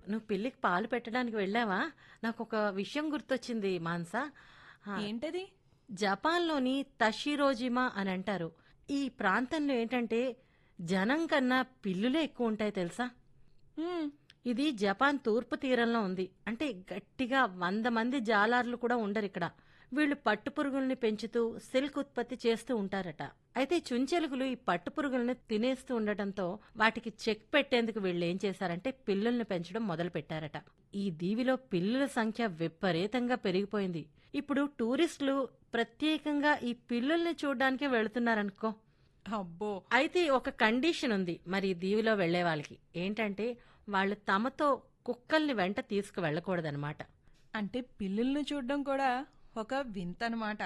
నువ్వు పిల్లికి పాలు పెట్టడానికి వెళ్ళావా నాకు ఒక విషయం గుర్తొచ్చింది మాన్సా ఆ, ఏంటది జపాన్లోని తషిరోజిమా అని అంటారు ఈ ప్రాంతంలో ఏంటంటే జనం కన్నా పిల్లులే ఎక్కువ ఉంటాయి తెలుసా హ్మ్, ఇది జపాన్ తూర్పు తీరంలో ఉంది అంటే గట్టిగా వంద మంది జాలార్లు కూడా ఉండరు ఇక్కడ వీళ్ళు పట్టుపురుగుల్ని పెంచుతూ సిల్క్ ఉత్పత్తి చేస్తూ ఉంటారట అయితే చుంచెలుగులు ఈ పట్టుపురుగుల్ని తినేస్తూ ఉండటంతో వాటికి చెక్ పెట్టేందుకు వీళ్ళు ఏం చేశారంటే పిల్లుల్ని పెంచడం మొదలు పెట్టారట ఈ దీవిలో పిల్లుల సంఖ్య విపరీతంగా పెరిగిపోయింది ఇప్పుడు టూరిస్టులు ప్రత్యేకంగా ఈ పిల్లుల్ని చూడడానికే వెళుతున్నారనుకో అబ్బో అయితే ఒక కండిషన్ ఉంది మరి ఈ దీవిలో వెళ్లే వాళ్ళకి ఏంటంటే వాళ్ళు తమతో కుక్కల్ని వెంట తీసుకు వెళ్ళకూడదనమాట అంటే పిల్లుల్ని చూడడం కూడా ఒక వింత అనమాట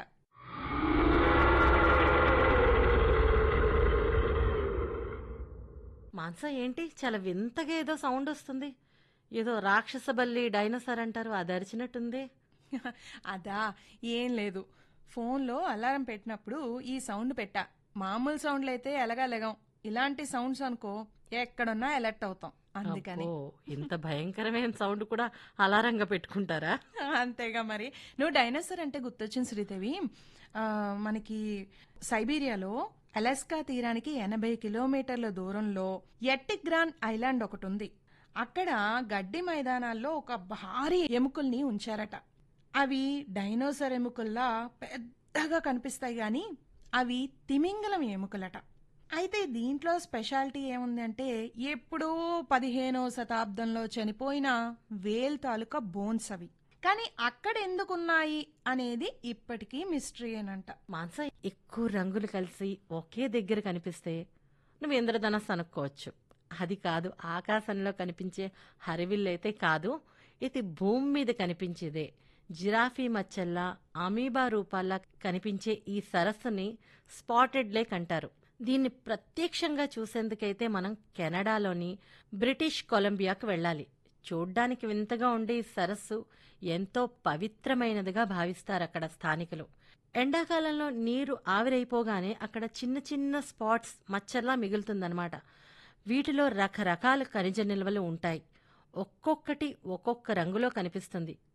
మాన్సా ఏంటి చాలా వింతగా ఏదో సౌండ్ వస్తుంది ఏదో రాక్షస బల్లి డైనోసార్ అంటారు అది అరిచినట్టుంది అదా ఏం లేదు ఫోన్లో అలారం పెట్టినప్పుడు ఈ సౌండ్ పెట్టా మామూలు సౌండ్లు అయితే ఎలగాలెగం ఇలాంటి సౌండ్స్ అనుకో ఎక్కడున్నా అలర్ట్ అవుతాం అందుకని అబ్బో, ఇంత భయంకరమైన సౌండ్ కూడా అలారంగా పెట్టుకుంటారా అంతేగా మరి నువ్వు డైనోసార్ అంటే గుర్తొచ్చింది శ్రీదేవి ఆ, మనకి సైబీరియాలో అలాస్కా తీరానికి ఎనభై కిలోమీటర్ల దూరంలో ఎట్టిగ్రాన్ ఐలాండ్ ఒకటి ఉంది అక్కడ గడ్డి మైదానాల్లో ఒక భారీ ఎముకల్ని ఉంచారట అవి డైనోసార్ ఎముకల్లా పెద్దగా కనిపిస్తాయి గాని అవి తిమింగలం ఎముకలట అయితే దీంట్లో స్పెషాలిటీ ఏముంది అంటే ఎప్పుడో పదిహేనో శతాబ్దంలో చనిపోయిన వేల్ తాలూకా బోన్స్ అవి కానీ అక్కడ ఎందుకున్నాయి అనేది ఇప్పటికీ మిస్టరీ అనంట మాన్సా ఎక్కువ రంగులు కలిసి ఒకే దగ్గర కనిపిస్తే నువ్వు ఇంద్రధనస్సు అనుకోవచ్చు అది కాదు ఆకాశంలో కనిపించే హరివిల్లైతే కాదు ఇది భూమి మీద కనిపించేదే జిరాఫీ మచ్చల్లా అమీబా రూపాల్లా కనిపించే ఈ సరస్సుని స్పాటెడ్ లేక్ అంటారు దీన్ని ప్రత్యక్షంగా చూసేందుకైతే మనం కెనడాలోని బ్రిటిష్ కొలంబియాకు వెళ్ళాలి చూడ్డానికి వింతగా ఉండే ఈ సరస్సు ఎంతో పవిత్రమైనదిగా భావిస్తారు అక్కడ స్థానికులు ఎండాకాలంలో నీరు ఆవిరైపోగానే అక్కడ చిన్న చిన్న స్పాట్స్ మచ్చర్లా మిగులుతుందన్నమాట వీటిలో రకరకాల ఖనిజ నిల్వలు ఉంటాయి ఒక్కొక్కటి ఒక్కొక్క రంగులో కనిపిస్తుంది